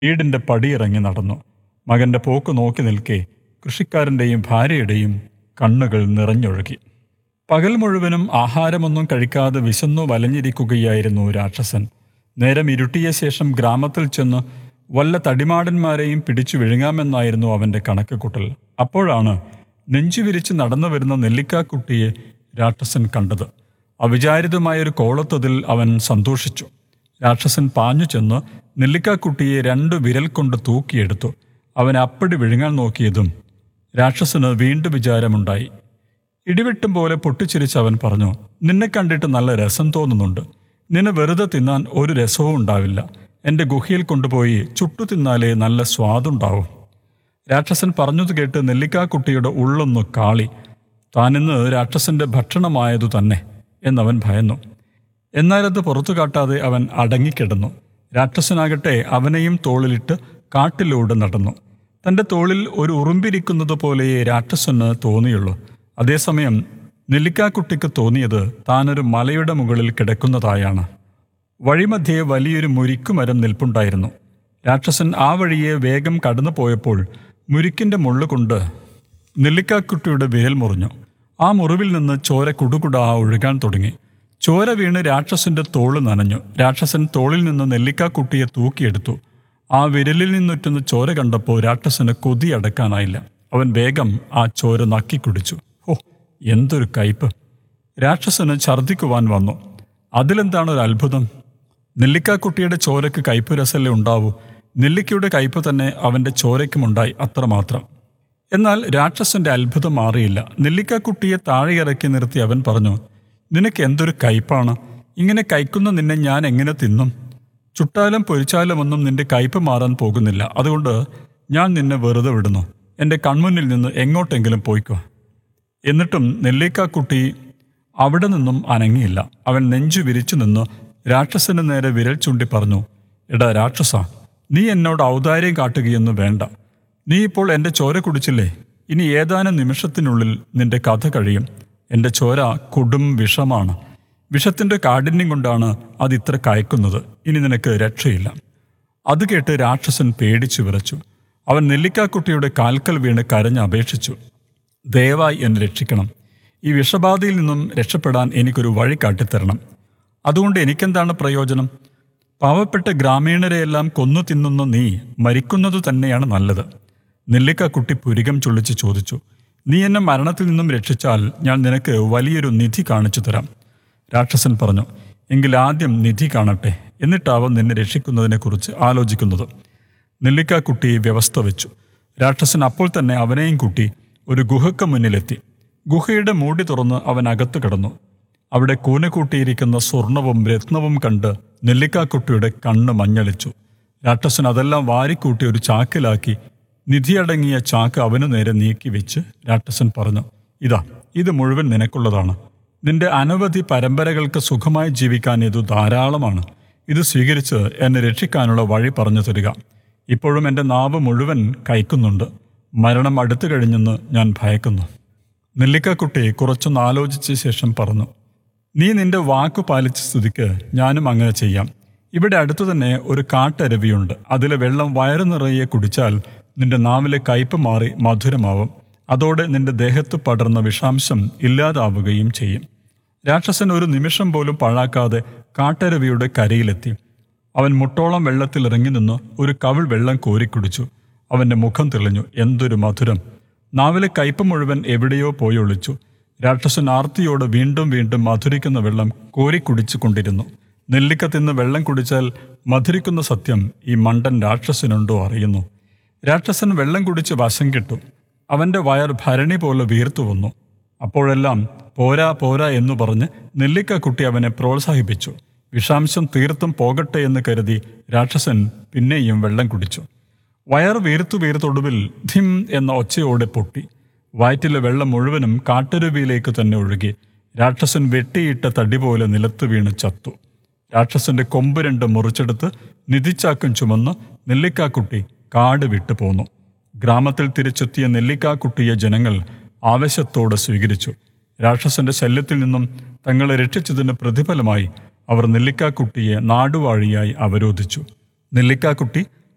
വീടിന്റെ പടിയിറങ്ങി നടന്നു മകന്റെ പോക്ക് നോക്കി നിൽക്കെ കൃഷിക്കാരന്റെയും ഭാര്യയുടെയും കണ്ണുകൾ നിറഞ്ഞൊഴുകി പകൽ മുഴുവനും ആഹാരമൊന്നും കഴിക്കാതെ വിശന്നു വലഞ്ഞിരിക്കുകയായിരുന്നു രാക്ഷസൻ നേരം ഇരുട്ടിയ ശേഷം ഗ്രാമത്തിൽ ചെന്ന് വല്ല തടിമാടന്മാരെയും പിടിച്ചു വിഴുങ്ങാമെന്നായിരുന്നു അവന്റെ കണക്കുകൂട്ടൽ അപ്പോഴാണ് നെഞ്ചുവിരിച്ച് നടന്നു വരുന്ന നെല്ലിക്കാക്കുട്ടിയെ രാക്ഷസൻ കണ്ടത് അവിചാരിതമായൊരു കോളത്തതിൽ അവൻ സന്തോഷിച്ചു രാക്ഷസൻ പാഞ്ഞു ചെന്ന് നെല്ലിക്കാക്കുട്ടിയെ രണ്ട് വിരൽ കൊണ്ട് തൂക്കിയെടുത്തു അവൻ അപ്പടി വിഴുങ്ങാൻ നോക്കിയതും രാക്ഷസന് വീണ്ടും വിചാരമുണ്ടായി ഇടിവെട്ടും പോലെ പൊട്ടിച്ചിരിച്ച് അവൻ പറഞ്ഞു നിന്നെ കണ്ടിട്ട് നല്ല രസം തോന്നുന്നുണ്ട് നിന്നെ വെറുതെ തിന്നാൻ ഒരു രസവും ഉണ്ടാവില്ല എൻ്റെ ഗുഹയിൽ കൊണ്ടുപോയി ചുട്ടു തിന്നാലേ നല്ല സ്വാദുണ്ടാവും രാക്ഷസൻ പറഞ്ഞത് കേട്ട് നെല്ലിക്കാക്കുട്ടിയുടെ ഉള്ളൊന്നു കാളി താനിന്ന് രാക്ഷസന്റെ ഭക്ഷണമായതു തന്നെ എന്നവൻ ഭയന്നു എന്നാലത് പുറത്തു കാട്ടാതെ അവൻ അടങ്ങിക്കിടന്നു രാക്ഷസനാകട്ടെ അവനെയും തോളിലിട്ട് കാട്ടിലൂടെ നടന്നു തന്റെ തോളിൽ ഒരു ഉറുമ്പിരിക്കുന്നത് പോലെയേ രാക്ഷസന് തോന്നിയുള്ളൂ അതേസമയം നെല്ലിക്കാക്കുട്ടിക്ക് തോന്നിയത് താനൊരു മലയുടെ മുകളിൽ കിടക്കുന്നതായാണ് വഴിമധ്യേ വലിയൊരു മുരിക്കുമരം നിൽപ്പുണ്ടായിരുന്നു രാക്ഷസൻ ആ വഴിയെ വേഗം കടന്നു പോയപ്പോൾ മുരിക്കിന്റെ മുള്ളുകൊണ്ട് നെല്ലിക്കാക്കുട്ടിയുടെ വിരൽ മുറിഞ്ഞു ആ മുറിവിൽ നിന്ന് ചോര കുടുകുടാ ഒഴുകാൻ തുടങ്ങി ചോര വീണ് രാക്ഷസന്റെ തോള് നനഞ്ഞു രാക്ഷസൻ തോളിൽ നിന്ന് നെല്ലിക്കാക്കുട്ടിയെ തൂക്കിയെടുത്തു ആ വിരലിൽ നിന്നുറ്റുന്ന ചോര കണ്ടപ്പോൾ രാക്ഷസന് കൊതി അടക്കാനായില്ല അവൻ വേഗം ആ ചോര നക്കി കുടിച്ചു ഓ എന്തൊരു കയ്പ് രാക്ഷസന് ഛർദ്ദിക്കുവാൻ വന്നു അതിലെന്താണ് ഒരു അത്ഭുതം നെല്ലിക്കാക്കുട്ടിയുടെ ചോരയ്ക്ക് കയ്പ് രസല്ലേ ഉണ്ടാവൂ നെല്ലിക്കയുടെ കയ്പ് തന്നെ അവന്റെ ചോരയ്ക്കുമുണ്ടായി അത്രമാത്രം എന്നാൽ രാക്ഷസന്റെ അത്ഭുതം മാറിയില്ല നെല്ലിക്കാക്കുട്ടിയെ താഴെ ഇറക്കി നിർത്തി അവൻ പറഞ്ഞു നിനക്ക് എന്തൊരു കയ്പാണ് ഇങ്ങനെ കൈക്കുന്ന നിന്നെ ഞാൻ എങ്ങനെ തിന്നും ചുട്ടാലും പൊരിച്ചാലും ഒന്നും നിന്റെ കയ്പ് മാറാൻ പോകുന്നില്ല അതുകൊണ്ട് ഞാൻ നിന്നെ വെറുതെ വിടുന്നു എൻ്റെ കൺമുന്നിൽ നിന്ന് എങ്ങോട്ടെങ്കിലും പോയിക്കോ എന്നിട്ടും നെല്ലിക്കാക്കുട്ടി അവിടെ നിന്നും അനങ്ങിയില്ല അവൻ നെഞ്ചു വിരിച്ചു നിന്ന് രാക്ഷസന് നേരെ വിരൽ ചൂണ്ടി പറഞ്ഞു എടാ രാക്ഷസ നീ എന്നോട് ഔദാര്യം കാട്ടുകയൊന്നും വേണ്ട നീ ഇപ്പോൾ എൻ്റെ ചോര കുടിച്ചില്ലേ ഇനി ഏതാനും നിമിഷത്തിനുള്ളിൽ നിന്റെ കഥ കഴിയും എൻ്റെ ചോര കൊടും വിഷമാണ് വിഷത്തിന്റെ കാഠിന്യം കൊണ്ടാണ് അത് ഇത്ര കയക്കുന്നത് ഇനി നിനക്ക് രക്ഷയില്ല അത് കേട്ട് രാക്ഷസൻ പേടിച്ചു വിറച്ചു അവൻ നെല്ലിക്കാക്കുട്ടിയുടെ കാൽക്കൽ വീണ് കരഞ്ഞ് അപേക്ഷിച്ചു ദയവായി എന്നെ രക്ഷിക്കണം ഈ വിഷബാധയിൽ നിന്നും രക്ഷപ്പെടാൻ എനിക്കൊരു വഴി കാട്ടിത്തരണം അതുകൊണ്ട് എനിക്കെന്താണ് പ്രയോജനം പാവപ്പെട്ട ഗ്രാമീണരെയെല്ലാം കൊന്നു തിന്നുന്ന നീ മരിക്കുന്നത് തന്നെയാണ് നല്ലത് നെല്ലിക്കാക്കുട്ടി പുരികം ചൊള്ളിച്ച് ചോദിച്ചു നീ എന്നെ മരണത്തിൽ നിന്നും രക്ഷിച്ചാൽ ഞാൻ നിനക്ക് വലിയൊരു നിധി കാണിച്ചു തരാം രാക്ഷസൻ പറഞ്ഞു എങ്കിൽ ആദ്യം നിധി കാണട്ടെ എന്നിട്ടാവും നിന്നെ രക്ഷിക്കുന്നതിനെക്കുറിച്ച് ആലോചിക്കുന്നത് നെല്ലിക്കാക്കുട്ടി വ്യവസ്ഥ വെച്ചു രാക്ഷസൻ അപ്പോൾ തന്നെ അവനെയും കൂട്ടി ഒരു ഗുഹയ്ക്ക് മുന്നിലെത്തി ഗുഹയുടെ മൂടി തുറന്ന് അവൻ അകത്ത് കിടന്നു അവിടെ കൂന കൂട്ടിയിരിക്കുന്ന സ്വർണവും രത്നവും കണ്ട് നെല്ലിക്കാക്കുട്ടിയുടെ കണ്ണ് മഞ്ഞളിച്ചു രാക്ഷസൻ അതെല്ലാം വാരിക്കൂട്ടി ഒരു ചാക്കിലാക്കി നിധിയടങ്ങിയ ചാക്ക് അവനു നേരെ നീക്കി വെച്ച് രാക്ഷസൻ പറഞ്ഞു ഇതാ ഇത് മുഴുവൻ നിനക്കുള്ളതാണ് നിന്റെ അനവധി പരമ്പരകൾക്ക് സുഖമായി ജീവിക്കാൻ ഇത് ധാരാളമാണ് ഇത് സ്വീകരിച്ച് എന്നെ രക്ഷിക്കാനുള്ള വഴി പറഞ്ഞു തരിക ഇപ്പോഴും എൻ്റെ നാവ് മുഴുവൻ കൈക്കുന്നുണ്ട് മരണം അടുത്തു കഴിഞ്ഞെന്ന് ഞാൻ ഭയക്കുന്നു നെല്ലിക്കാക്കുട്ടി കുറച്ചൊന്ന് ആലോചിച്ച ശേഷം പറഞ്ഞു നീ നിന്റെ വാക്കു പാലിച്ച സ്ഥിതിക്ക് ഞാനും അങ്ങനെ ചെയ്യാം ഇവിടെ അടുത്തു തന്നെ ഒരു കാട്ടരുവിയുണ്ട് അതിലെ വെള്ളം വയറു നിറയെ കുടിച്ചാൽ നിന്റെ നാവിലെ കയ്പ് മാറി മധുരമാവും അതോടെ നിന്റെ ദേഹത്ത് പടർന്ന വിഷാംശം ഇല്ലാതാവുകയും ചെയ്യും രാക്ഷസൻ ഒരു നിമിഷം പോലും പാഴാക്കാതെ കാട്ടരുവിയുടെ കരയിലെത്തി അവൻ മുട്ടോളം വെള്ളത്തിൽ ഇറങ്ങി നിന്ന് ഒരു കവിൾ വെള്ളം കോരിക്കുടിച്ചു അവന്റെ മുഖം തെളിഞ്ഞു എന്തൊരു മധുരം നാവിലെ കയ്പ് മുഴുവൻ എവിടെയോ പോയി ഒളിച്ചു രാക്ഷസൻ ആർത്തിയോട് വീണ്ടും വീണ്ടും മധുരിക്കുന്ന വെള്ളം കോരിക്കുടിച്ചു കൊണ്ടിരുന്നു നെല്ലിക്ക തിന്ന് വെള്ളം കുടിച്ചാൽ മധുരിക്കുന്ന സത്യം ഈ മണ്ടൻ രാക്ഷസനുണ്ടോ അറിയുന്നു രാക്ഷസൻ വെള്ളം കുടിച്ച് വശം കിട്ടു അവന്റെ വയർ ഭരണി പോലെ വീർത്തു വന്നു അപ്പോഴെല്ലാം പോരാ പോരാ എന്ന് പറഞ്ഞ് നെല്ലിക്കക്കുട്ടി അവനെ പ്രോത്സാഹിപ്പിച്ചു വിഷാംശം തീർത്തും പോകട്ടെ എന്ന് കരുതി രാക്ഷസൻ പിന്നെയും വെള്ളം കുടിച്ചു വയർ വീർത്തു വീർത്തൊടുവിൽ ധിം എന്ന ഒച്ചയോടെ പൊട്ടി വയറ്റിലെ വെള്ളം മുഴുവനും കാട്ടരുവിയിലേക്ക് തന്നെ ഒഴുകി രാക്ഷസൻ വെട്ടിയിട്ട തടി പോലെ നിലത്ത് വീണ് ചത്തു രാക്ഷസന്റെ കൊമ്പ് രണ്ട് മുറിച്ചെടുത്ത് നിധിച്ചാക്കം ചുമന്ന് നെല്ലിക്കാക്കുട്ടി കാട് വിട്ടു പോന്നു ഗ്രാമത്തിൽ തിരിച്ചെത്തിയ നെല്ലിക്കാക്കുട്ടിയെ ജനങ്ങൾ ആവേശത്തോടെ സ്വീകരിച്ചു രാക്ഷസന്റെ ശല്യത്തിൽ നിന്നും തങ്ങളെ രക്ഷിച്ചതിന് പ്രതിഫലമായി അവർ നെല്ലിക്കാക്കുട്ടിയെ നാടുവാഴിയായി അവരോധിച്ചു നെല്ലിക്കാക്കുട്ടി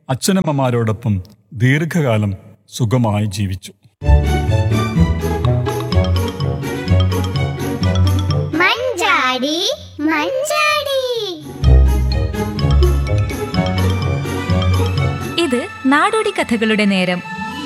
അച്ഛനമ്മമാരോടൊപ്പം ദീർഘകാലം സുഖമായി ജീവിച്ചു മഞ്ചാടി മഞ്ചാടി ഇത് നാടോടി കഥകളുടെ നേരം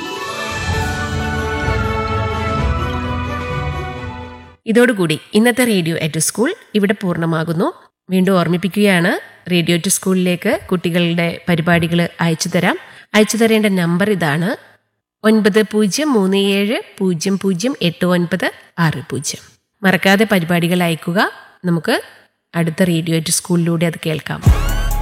ഇതോടുകൂടി ഇന്നത്തെ റേഡിയോ അറ്റ് സ്കൂൾ ഇവിടെ പൂർണ്ണമാകുന്നു വീണ്ടും ഓർമ്മിപ്പിക്കുകയാണ് റേഡിയോ ടു സ്കൂളിലേക്ക് കുട്ടികളുടെ പരിപാടികൾ അയച്ചു തരാം അയച്ചു തരേണ്ട നമ്പർ ഇതാണ് ഒൻപത് പൂജ്യം മൂന്ന് ഏഴ് പൂജ്യം പൂജ്യം എട്ട് ഒൻപത് ആറ് പൂജ്യം മറക്കാതെ പരിപാടികൾ അയക്കുക നമുക്ക് അടുത്ത റേഡിയോ ടു സ്കൂളിലൂടെ അത് കേൾക്കാം